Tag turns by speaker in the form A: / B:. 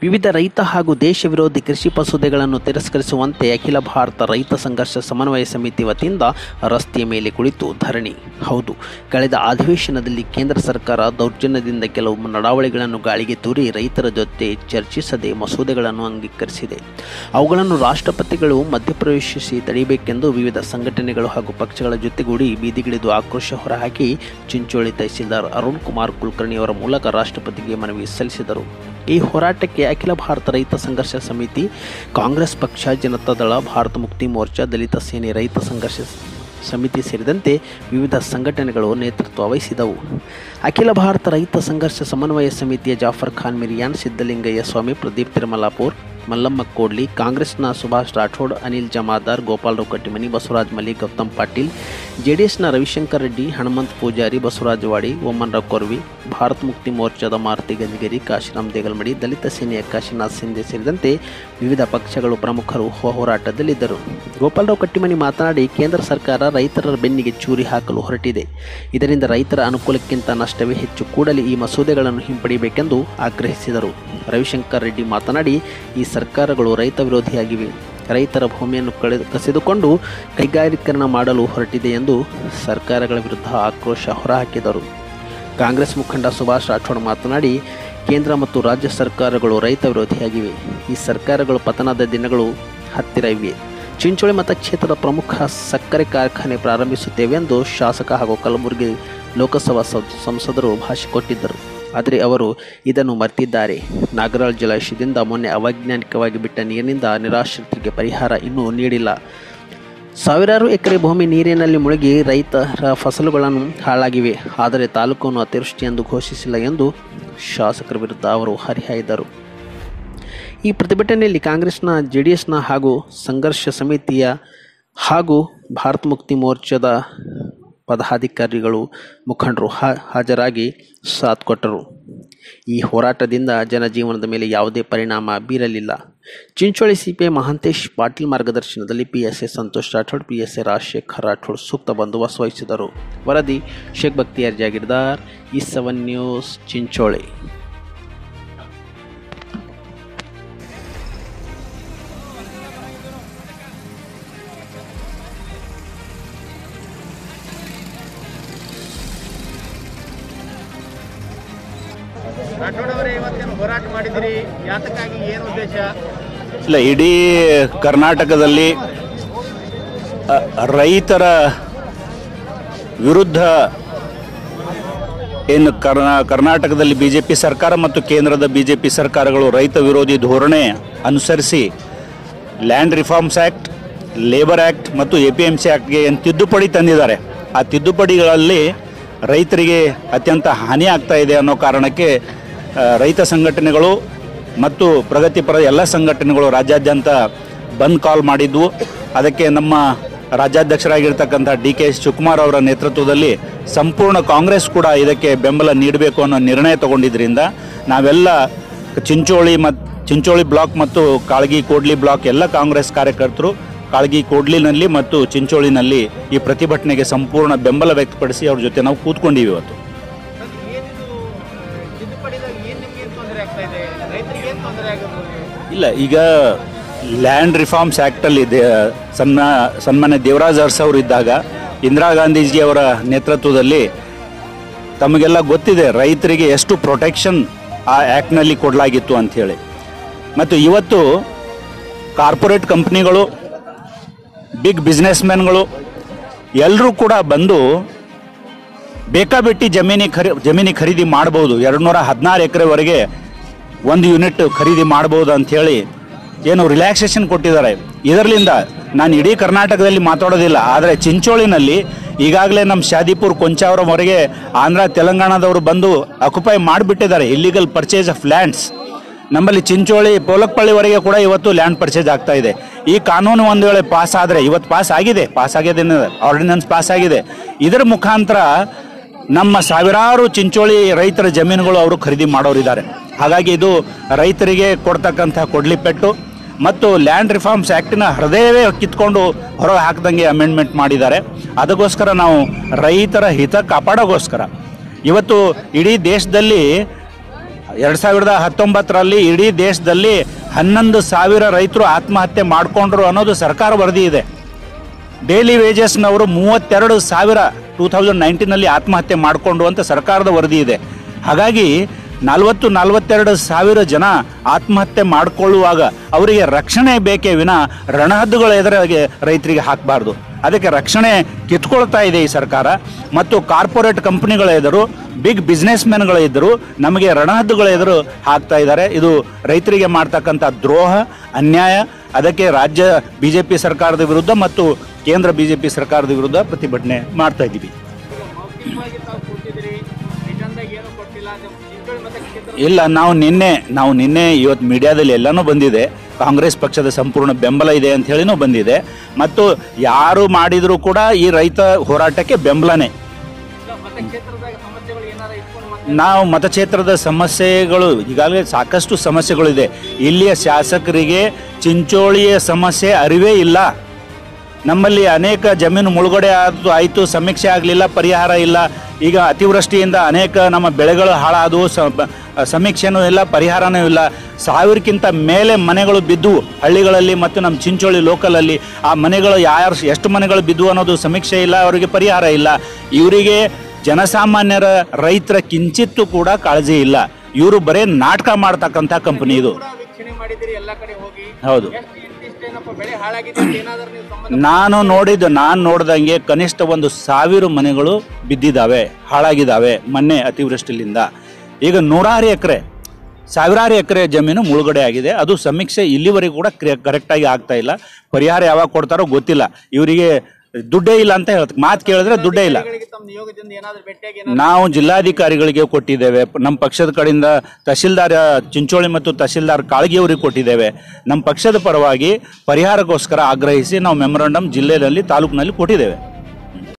A: ವಿವಿಧ ರೈತ ಹಾಗೂ ದೇಶ ವಿರೋಧಿ ಕೃಷಿ ಮಸೂದೆಗಳನ್ನು ತಿರಸ್ಕರಿಸುವಂತೆ ಅಖಿಲ ಭಾರತ ರೈತ ಸಂಘರ್ಷ ಸಮನ್ವಯ ಸಮಿತಿ ವತಿಯಿಂದ ರಸ್ತೆಯ ಮೇಲೆ ಕುಳಿತು ಧರಣಿ ಹೌದು ಕಳೆದ ಅಧಿವೇಶನದಲ್ಲಿ ಕೇಂದ್ರ ಸರ್ಕಾರ ದೌರ್ಜನ್ಯದಿಂದ ಕೆಲವು ನಡಾವಳಿಗಳನ್ನು ಗಾಳಿಗೆ ತೂರಿ ರೈತರ ಜೊತೆ ಚರ್ಚಿಸದೆ ಮಸೂದೆಗಳನ್ನು ಅಂಗೀಕರಿಸಿದೆ ಅವುಗಳನ್ನು ರಾಷ್ಟ್ರಪತಿಗಳು ಮಧ್ಯಪ್ರವೇಶಿಸಿ ತಡೆಯಬೇಕೆಂದು ವಿವಿಧ ಸಂಘಟನೆಗಳು ಹಾಗೂ ಪಕ್ಷಗಳ ಜೊತೆಗೂಡಿ ಬೀದಿಗಿಳಿದು ಆಕ್ರೋಶ ಹೊರಹಾಕಿ ಚಿಂಚೋಳಿ ತಹಸೀಲ್ದಾರ್ ಅರುಣ್ ಕುಮಾರ್ ಕುಲಕರ್ಣಿ ಅವರ ಮೂಲಕ ರಾಷ್ಟ್ರಪತಿಗೆ ಮನವಿ ಸಲ್ಲಿಸಿದರು ಈ ಹೋರಾಟಕ್ಕೆ ಅಖಿಲ ಭಾರತ ರೈತ ಸಂಘರ್ಷ ಸಮಿತಿ ಕಾಂಗ್ರೆಸ್ ಪಕ್ಷ ಜನತಾದಳ ಭಾರತ ಮುಕ್ತಿ ಮೋರ್ಚಾ ದಲಿತ ಸೇನೆ ರೈತ ಸಂಘರ್ಷ ಸಮಿತಿ ಸೇರಿದಂತೆ ವಿವಿಧ ಸಂಘಟನೆಗಳು ನೇತೃತ್ವ ವಹಿಸಿದವು ಅಖಿಲ ಭಾರತ ರೈತ ಸಂಘರ್ಷ ಸಮನ್ವಯ ಸಮಿತಿಯ ಜಾಫರ್ ಖಾನ್ ಮಿರಿಯಾನ್ ಸಿದ್ದಲಿಂಗಯ್ಯ ಸ್ವಾಮಿ ಪ್ರದೀಪ್ ತಿರುಮಲಾಪುರ್ ಮಲ್ಲಮ್ಮ ಕೋಡ್ಲಿ ಕಾಂಗ್ರೆಸ್ನ ಸುಭಾಷ್ ರಾಠೋಡ್ ಅನಿಲ್ ಜಮಾದಾರ್ ಗೋಪಾಲರಾವ್ ಕಟ್ಟಿಮನಿ ಬಸವರಾಜ್ ಮಲಿಕ್ ಗೌತಮ್ ಪಾಟೀಲ್ ಜೆಡಿಎಸ್ನ ರವಿಶಂಕರ್ ರೆಡ್ಡಿ ಹನುಮಂತ್ ಪೂಜಾರಿ ಬಸವರಾಜ ವಾಡಿ ಓಮನ್ರಾವ್ ಕೊರ್ವಿ ಭಾರತ ಮುಕ್ತಿ ಮೋರ್ಚಾದ ಮಾರುತಿ ಗಂಜಗಿರಿ ಕಾಶಿರಾಮ್ ದೇಗಲ್ಮಡಿ ದಲಿತ ಸೇನೆಯ ಕಾಶಿನಾಥ್ ಸಿಂಧೆ ಸೇರಿದಂತೆ ವಿವಿಧ ಪಕ್ಷಗಳು ಪ್ರಮುಖರು ಹೋ- ಹೋರಾಟದಲ್ಲಿದ್ದರು ಗೋಪಾಲರಾವ್ ಕಟ್ಟಿಮನಿ ಮಾತನಾಡಿ ಕೇಂದ್ರ ಸರ್ಕಾರ ರೈತರ ಬೆನ್ನಿಗೆ ಚೂರಿ ಹಾಕಲು ಹೊರಟಿದೆ ಇದರಿಂದ ರೈತರ ಅನುಕೂಲಕ್ಕಿಂತ ನಷ್ಟವೇ ಹೆಚ್ಚು ಕೂಡಲೇ ಈ ಮಸೂದೆಗಳನ್ನು ಹಿಂಪಡೆಯಬೇಕೆಂದು ಆಗ್ರಹಿಸಿದರು ರವಿಶಂಕರ್ ರೆಡ್ಡಿ ಮಾತನಾಡಿ ಈ ಸರ್ಕಾರಗಳು ರೈತ ವಿರೋಧಿಯಾಗಿವೆ ರೈತರ ಭೂಮಿಯನ್ನು ಕಳೆ ಕಸಿದುಕೊಂಡು ಕೈಗಾರೀಕರಣ ಮಾಡಲು ಹೊರಟಿದೆ ಎಂದು ಸರ್ಕಾರಗಳ ವಿರುದ್ಧ ಆಕ್ರೋಶ ಹೊರಹಾಕಿದರು ಕಾಂಗ್ರೆಸ್ ಮುಖಂಡ ಸುಭಾಷ್ ರಾಠೋಡ್ ಮಾತನಾಡಿ ಕೇಂದ್ರ ಮತ್ತು ರಾಜ್ಯ ಸರ್ಕಾರಗಳು ರೈತ ವಿರೋಧಿಯಾಗಿವೆ ಈ ಸರ್ಕಾರಗಳು ಪತನದ ದಿನಗಳು ಹತ್ತಿರ ಇವೆ ಚಿಂಚೋಳಿ ಮತಕ್ಷೇತ್ರದ ಪ್ರಮುಖ ಸಕ್ಕರೆ ಕಾರ್ಖಾನೆ ಪ್ರಾರಂಭಿಸುತ್ತೇವೆ ಎಂದು ಶಾಸಕ ಹಾಗೂ ಕಲಬುರಗಿ ಲೋಕಸಭಾ ಸಂ- ಸಂಸದರು ಭಾಷೆ ಕೊಟ್ಟಿದ್ದರು ಆದರೆ ಅವರು ಇದನ್ನು ಮರ್ತಿದ್ದಾರೆ ನಾಗರಾಳ್ ಜಲಾಶಯದಿಂದ ಮೊನ್ನೆ ಅವೈಜ್ಞಾನಿಕವಾಗಿ ಬಿಟ್ಟ ನೀರಿನಿಂದ ನಿರಾಶ್ರಿತರಿಗೆ ಪರಿಹಾರ ಇನ್ನೂ ನೀಡಿಲ್ಲ ಸಾವಿರಾರು ಎಕರೆ ಭೂಮಿ ನೀರಿನಲ್ಲಿ ಮುಳುಗಿ ರೈತರ ಫಸಲುಗಳನ್ನು ಹಾಳಾಗಿವೆ ಆದರೆ ತಾಲೂಕನ್ನು ಅತಿವೃಷ್ಟಿ ಎಂದು ಘೋಷಿಸಿಲ್ಲ ಎಂದು ಶಾಸಕರ ವಿರುದ್ಧ ಅವರು ಹರಿಹಾಯ್ದರು ಈ ಪ್ರತಿಭಟನೆಯಲ್ಲಿ ಕಾಂಗ್ರೆಸ್ನ ಜೆ ಡಿ ಎಸ್ನ ಹಾಗೂ ಸಂಘರ್ಷ ಸಮಿತಿಯ ಹಾಗೂ ಭಾರತ ಮುಕ್ತಿ ಮೋರ್ಚಾದ ಪದಾಧಿಕಾರಿಗಳು ಮುಖಂಡರು ಹಾ- ಹಾಜರಾಗಿ ಸಾಥ್ ಕೊಟ್ಟರು ಈ ಹೋರಾಟದಿಂದ ಜನಜೀವನದ ಮೇಲೆ ಯಾವುದೇ ಪರಿಣಾಮ ಬೀರಲಿಲ್ಲ ಚಿಂಚೋಳಿ ಸಿಪಿಐ ಮಹಾಂತೇಶ್ ಪಾಟೀಲ್ ಮಾರ್ಗದರ್ಶನದಲ್ಲಿ ಪಿಎಸ್ಎ ಸಂತೋಷ್ ರಾಠೋಡ್ ಪಿಎಸ್ಎ ರಾಜಶೇಖರ್ ರಾಠೋಡ್ ಸೂಕ್ತ ಬಂದೋಬಸ್ತ್ ವಹಿಸಿದರು ವರದಿ ಶೇಖ್ ಬಕ್ತಿಯಾರ್ ಜಾಗೀರ್ದಾರ್ ಈ ಸೆವೆನ್ ನ್ಯೂಸ್ ಚಿಂಚೋಳಿ
B: ರಾಠೋಡ್ ಅವರೇ ಇವತ್ತೇನು ಹೋರಾಟ ಮಾಡಿದಿರಿ ಯಾತಕ್ಕಾಗಿ ಏನು ಉದ್ದೇಶ
C: ಇಲ್ಲ ಇಡೀ ಕರ್ನಾಟಕದಲ್ಲಿ ಅ, ರೈತರ ವಿರುದ್ಧ ಏನು ಕರ್ನಾ ಕರ್ನಾಟಕದಲ್ಲಿ ಬಿ ಜೆ ಪಿ ಸರ್ಕಾರ ಮತ್ತು ಕೇಂದ್ರದ ಬಿ ಜೆ ಪಿ ಸರ್ಕಾರಗಳು ರೈತ ವಿರೋಧಿ ಧೋರಣೆ ಅನುಸರಿಸಿ land reforms act labour act ಮತ್ತು ಎ ಪಿ ಎಮ್ ಸಿ ಆ್ಯಕ್ಟ್ಗೆ ಏನು ತಿದ್ದುಪಡಿ ತಂದಿದ್ದಾರೆ ಆ ತಿದ್ದುಪಡಿಗಳಲ್ಲಿ ರೈತರಿಗೆ ಅತ್ಯಂತ ಹಾನಿ ಆಗ್ತಾ ಇದೆ ಅನ್ನೋ ಕಾರಣಕ್ಕೆ ಆ, ರೈತ ಸಂಘಟನೆಗಳು ಮತ್ತು ಪ್ರಗತಿಪರ ಎಲ್ಲ ಸಂಘಟನೆಗಳು ರಾಜ್ಯಾದ್ಯಂತ ಬಂದ್ ಕಾಲ್ ಮಾಡಿದ್ವು ಅದಕ್ಕೆ ನಮ್ಮ ರಾಜ್ಯಾಧ್ಯಕ್ಷರಾಗಿರ್ತಕ್ಕಂಥ ಡಿ ಕೆ ಎಸ್ ಶಿವಕುಮಾರ್ ಅವರ ನೇತೃತ್ವದಲ್ಲಿ ಸಂಪೂರ್ಣ ಕಾಂಗ್ರೆಸ್ ಕೂಡ ಇದಕ್ಕೆ ಬೆಂಬಲ ನೀಡಬೇಕು ಅನ್ನೋ ನಿರ್ಣಯ ತಗೊಂಡಿದ್ರಿಂದ ನಾವೆಲ್ಲ ಚಿಂಚೋಳಿ ಮತ್ತು ಚಿಂಚೋಳಿ ಬ್ಲಾಕ್ ಮತ್ತು ಕಾಳಗಿ ಕೋಡ್ಲಿ ಬ್ಲಾಕ್ ಎಲ್ಲ ಕಾಂಗ್ರೆಸ್ ಕಾರ್ಯಕರ್ತರು ಕಾಳಗಿ ಕೋಡ್ಲಿನಲ್ಲಿ ಮತ್ತು ಚಿಂಚೋಳಿನಲ್ಲಿ ಈ ಪ್ರತಿಭಟನೆಗೆ ಸಂಪೂರ್ಣ ಬೆಂಬಲ ವ್ಯಕ್ತಪಡಿಸಿ ಅವ್ರ ಜೊತೆ ನಾವು ಕೂತ್ಕೊಂಡಿವಿ ಇವತ್ತು
B: ಏನಿದು ತಿದ್ದುಪಡಿದಾಗ ಏನು ನಿಮ್ಗೆ ಏನು ತೊಂದರೆ ಆಗ್ತಾ ಇದೆ ರೈತರಿಗೆ ಏನು ತೊಂದರೆ ಆಗೋದು
C: ಇಲ್ಲ ಈಗ ಲ್ಯಾಂಡ್ ರಿಫಾರ್ಮ್ಸ್ ಆ್ಯಕ್ಟಲ್ಲಿ ದೇ ಸನ್ಮ ಸನ್ಮಾನ್ಯ ದೇವರಾಜ್ ಅರಸ್ ಅವರು ಇದ್ದಾಗ ಇಂದಿರಾ ಗಾಂಧೀಜಿ ಅವರ ನೇತೃತ್ವದಲ್ಲಿ ತಮಗೆಲ್ಲ ಗೊತ್ತಿದೆ ರೈತರಿಗೆ ಎಷ್ಟು ಪ್ರೊಟೆಕ್ಷನ್ ಆ ಆ್ಯಕ್ಟ್ನಲ್ಲಿ ಕೊಡಲಾಗಿತ್ತು ಅಂಥೇಳಿ ಮತ್ತು ಇವತ್ತು ಕಾರ್ಪೊರೇಟ್ ಕಂಪ್ನಿಗಳು ಬಿಗ್ ಬಿಸ್ನೆಸ್ ಮ್ಯಾನ್ಗಳು ಎಲ್ಲರೂ ಕೂಡ ಬಂದು ಬೇಕಾಬಿಟ್ಟಿ ಜಮೀನಿ ಖರಿ ಜಮೀನಿ ಖರೀದಿ ಮಾಡ್ಬೋದು ಎರಡು ನೂರ ಹದಿನಾರು ಎಕರೆವರೆಗೆ ಒಂದು ಯೂನಿಟ್ ಖರೀದಿ ಮಾಡ್ಬೋದು ಅಂಥೇಳಿ ಏನು ರಿಲ್ಯಾಕ್ಸೇಷನ್ ಕೊಟ್ಟಿದ್ದಾರೆ ಇದರಿಂದ ನಾನು ಇಡೀ ಕರ್ನಾಟಕದಲ್ಲಿ ಮಾತಾಡೋದಿಲ್ಲ ಆದರೆ ಚಿಂಚೋಳಿನಲ್ಲಿ ಈಗಾಗಲೇ ನಮ್ಮ ಶಾದಿಪುರ್ ಕೊಂಚಾವರವರೆಗೆ ಆಂಧ್ರ ತೆಲಂಗಾಣದವರು ಬಂದು ಅಕ್ಯುಪೈ ಮಾಡಿಬಿಟ್ಟಿದ್ದಾರೆ ಇಲ್ಲಿಗಲ್ ಪರ್ಚೇಸ್ ಆಫ್ ಲ್ಯಾಂಡ್ಸ್ ನಮ್ಮಲ್ಲಿ ಚಿಂಚೋಳಿ ಪೋಲಕ್ಪಳ್ಳಿವರೆಗೆ ಕೂಡ ಇವತ್ತು ಲ್ಯಾಂಡ್ ಪರ್ಚೇಸ್ ಆಗ್ತಾ ಇದೆ ಈ ಕಾನೂನು ಒಂದು ವೇಳೆ ಪಾಸ್ ಆದರೆ ಇವತ್ತು ಪಾಸ್ ಆಗಿದೆ ಪಾಸ್ ಆಗಿದೆ ಆರ್ಡಿನೆನ್ಸ್ ಪಾಸ್ ಆಗಿದೆ ಇದರ ಮುಖಾಂತರ ನಮ್ಮ ಸಾವಿರಾರು ಚಿಂಚೋಳಿ ರೈತರ ಜಮೀನುಗಳು ಅವರು ಖರೀದಿ ಮಾಡೋರಿದ್ದಾರೆ ಹಾಗಾಗಿ ಇದು ರೈತರಿಗೆ ಕೊಡ್ತಕ್ಕಂಥ ಕೊಡ್ಲಿಪೆಟ್ಟು ಮತ್ತು ಲ್ಯಾಂಡ್ ರಿಫಾರ್ಮ್ಸ್ ಆ್ಯಕ್ಟಿನ ಹೃದಯವೇ ಕಿತ್ಕೊಂಡು ಹೊರಗೆ ಹಾಕ್ದಂಗೆ ಅಮೆಂಡ್ಮೆಂಟ್ ಮಾಡಿದ್ದಾರೆ ಅದಕ್ಕೋಸ್ಕರ ನಾವು ರೈತರ ಹಿತ ಕಾಪಾಡೋಗೋಸ್ಕರ ಇವತ್ತು ಇಡೀ ದೇಶದಲ್ಲಿ ಎರಡು ಸಾವಿರದ ಹತ್ತೊಂಬತ್ತರಲ್ಲಿ ಇಡೀ ದೇಶದಲ್ಲಿ ಹನ್ನೊಂದು ಸಾವಿರ ರೈತರು ಆತ್ಮಹತ್ಯೆ ಮಾಡಿಕೊಂಡ್ರು ಅನ್ನೋದು ಸರ್ಕಾರ ವರದಿ ಇದೆ ಡೈಲಿ ವೇಜಸ್ನವರು ಮೂವತ್ತೆರಡು ಸಾವಿರ ಟೂ ತೌಸಂಡ್ ನೈನ್ಟೀನಲ್ಲಿ ಆತ್ಮಹತ್ಯೆ ಮಾಡಿಕೊಂಡು ಅಂತ ಸರ್ಕಾರದ ವರದಿ ಇದೆ ಹಾಗಾಗಿ ನಲವತ್ತು ನಲವತ್ತೆರಡು ಸಾವಿರ ಜನ ಆತ್ಮಹತ್ಯೆ ಮಾಡಿಕೊಳ್ಳುವಾಗ ಅವರಿಗೆ ರಕ್ಷಣೆ ಬೇಕೇ ವಿನ ರಣಹದ್ದುಗಳ ಎದುರಿಗೆ ರೈತರಿಗೆ ಹಾಕಬಾರ್ದು ಅದಕ್ಕೆ ರಕ್ಷಣೆ ಕಿತ್ಕೊಳ್ತಾ ಇದೆ ಈ ಸರ್ಕಾರ ಮತ್ತು ಕಾರ್ಪೊರೇಟ್ ಕಂಪನಿಗಳ ಎದುರು ಬಿಗ್ ಬಿಸ್ನೆಸ್ ಮೆನ್ಗಳ ಎದುರು ನಮಗೆ ರಣಹದ್ದುಗಳ ಎದುರು ಹಾಕ್ತಾ ಇದ್ದಾರೆ ಇದು ರೈತರಿಗೆ ಮಾಡ್ತಕ್ಕಂಥ ದ್ರೋಹ ಅನ್ಯಾಯ ಅದಕ್ಕೆ ರಾಜ್ಯ ಬಿಜೆಪಿ ಸರ್ಕಾರದ ವಿರುದ್ಧ ಮತ್ತು ಕೇಂದ್ರ ಬಿಜೆಪಿ ಸರ್ಕಾರದ ವಿರುದ್ಧ ಪ್ರತಿಭಟನೆ ಮಾಡ್ತಾ ಇದ್ದೀವಿ
B: ಮೌಖಿಕವಾಗಿ ತಾವು ಕೂತಿದ್ರಿ ರಿಟರ್ನ್ದಾಗ ಏನು ಕೊಟ್ಟಿಲ್ಲ ಅದು ಚಿಂಚೋಳಿ ಮತ್ತೆ ಕ್ಷೇತ್ರ
C: ಇಲ್ಲ ನಾವು ನಿನ್ನೆ ನಾವು ನಿನ್ನೆ ಇವತ್ತು ಮೀಡಿಯಾದಲ್ಲಿ ಎಲ್ಲನೂ ಬಂದಿದೆ ಕಾಂಗ್ರೆಸ್ ಪಕ್ಷದ ಸಂಪೂರ್ಣ ಬೆಂಬಲ ಇದೆ ಅಂತ ಹೇಳಿನೂ ಬಂದಿದೆ ಮತ್ತು ಯಾರು ಮಾಡಿದರೂ ಕೂಡ ಈ ರೈತ ಹೋರಾಟಕ್ಕೆ ಬೆಂಬಲನೇ
B: ಮತ್ತೆ ಕ್ಷೇತ್ರದಾಗ ಸಮಸ್ಯೆಗಳು ಏನಾರ ಇಟ್ಕೊಂಡು ಮತ್ತೆ
C: ನಾವು ಮತಕ್ಷೇತ್ರದ ಸಮಸ್ಯೆಗಳು ಈಗಾಗಲೇ ಸಾಕಷ್ಟು ಸಮಸ್ಯೆಗಳಿದೆ ಇಲ್ಲಿಯ ಶಾಸಕರಿಗೆ ಚಿಂಚೋಳಿಯ ಸಮಸ್ಯೆ ಅರಿವೇ ಇಲ್ಲ ನಮ್ಮಲ್ಲಿ ಅನೇಕ ಜಮೀನು ಮುಳುಗಡೆ ಆದ್ದು ಆಯಿತು ಸಮೀಕ್ಷೆ ಆಗಲಿಲ್ಲ ಪರಿಹಾರ ಇಲ್ಲ ಈಗ ಅತಿವೃಷ್ಟಿಯಿಂದ ಅನೇಕ ನಮ್ಮ ಬೆಳೆಗಳು ಹಾಳಾದವು ಸ- ಸಮೀಕ್ಷೆನೂ ಇಲ್ಲ ಪರಿಹಾರನೂ ಇಲ್ಲ ಸಾವಿರಕ್ಕಿಂತ ಮೇಲೆ ಮನೆಗಳು ಬಿದ್ದು ಹಳ್ಳಿಗಳಲ್ಲಿ ಮತ್ತು ನಮ್ಮ ಚಿಂಚೋಳಿ ಲೋಕಲಲ್ಲಿ ಆ ಮನೆಗಳು ಯಾರು ಎಷ್ಟು ಮನೆಗಳು ಬಿದ್ದು ಅನ್ನೋದು ಸಮೀಕ್ಷೆ ಇಲ್ಲ ಅವರಿಗೆ ಪರಿಹಾರ ಇಲ್ಲ ಇವರಿಗೆ ಜನಸಾಮಾನ್ಯರ ರೈತರ ಕಿಂಚಿತ್ತೂ ಕೂಡ ಕಾಳಜಿ ಇಲ್ಲ ಇವರು ಬರೇ ನಾಟಕ ಮಾಡ್ತಕ್ಕಂಥ ಕಂಪನಿ ಇದು
B: ಕೂಡ ವೀಕ್ಷಣೆ ಮಾಡಿದಿರಿ ಎಲ್ಲ ಕಡೆ ಹೋಗಿ
C: ಹೌದು
B: ಎಷ್ಟು ಇಂತಿಷ್ಟೇನಪ್ಪ ಬೆಳೆ ಹಾಳಾಗಿದೆ ಅಂತ ಏನಾದರೂ ನೀವು ಸಂಬಂಧ
C: ನಾನು ನೋಡಿದ್ದು ನಾನು ನೋಡ್ದಂಗೆ ಕನಿಷ್ಠ ಒಂದು ಸಾವಿರ ಮನೆಗಳು ಬಿದ್ದಿದ್ದಾವೆ ಹಾಳಾಗಿದ್ದಾವೆ ಮೊನ್ನೆ ಅತಿವೃಷ್ಟಿಲಿಂದ ಈಗ ನೂರಾರು ಎಕರೆ ಸಾವಿರಾರು ಎಕರೆ ಜಮೀನು ಮುಳುಗಡೆ ಆಗಿದೆ ಅದು ಸಮೀಕ್ಷೆ ಇಲ್ಲಿವರೆಗೂ ಕೂಡ ಕರೆಕ್ಟಾಗಿ ಆಗ್ತಾ ಇಲ್ಲ ಪರಿಹಾರ ಯಾವಾಗ ಕೊಡ್ತಾರೋ ಗೊತ್ತಿಲ್ಲ ಇವರಿಗೆ ದುಡ್ಡೇ ಇಲ್ಲ ಅಂತ ಹೇಳ್ತಾರೆ ಮಾತು ಕೇಳಿದ್ರೆ ದುಡ್ಡೇ ಇಲ್ಲ
B: ಗಳಿಗೆ ತಮ್ಮ ನಿಯೋಗದಿಂದ ಏನಾದರೂ ಭೇಟಿಯಾಗಿ ಏನಾದ್ರು
C: ನಾವು ಜಿಲ್ಲಾಧಿಕಾರಿಗಳಿಗೆ ಕೊಟ್ಟಿದ್ದೇವೆ ಪ- ನಮ್ಮ ಪಕ್ಷದ ಕಡೆಯಿಂದ ತಹಶೀಲ್ದಾರ್ ಚಿಂಚೋಳಿ ಮತ್ತು ತಹಶೀಲ್ದಾರ್ ಕಾಳಗಿ ಅವರಿಗೆ ಕೊಟ್ಟಿದ್ದೇವೆ ನಮ್ಮ ಪಕ್ಷದ ಪರವಾಗಿ ಪರಿಹಾರಕ್ಕೋಸ್ಕರ ಆಗ್ರಹಿಸಿ ನಾವು ಮೆಮೊರಂಡಮ್ ಜಿಲ್ಲೆಯಲ್ಲಿ ತಾಲೂಕಿನಲ್ಲಿ ಕೊಟ್ಟಿದ್ದೇವೆ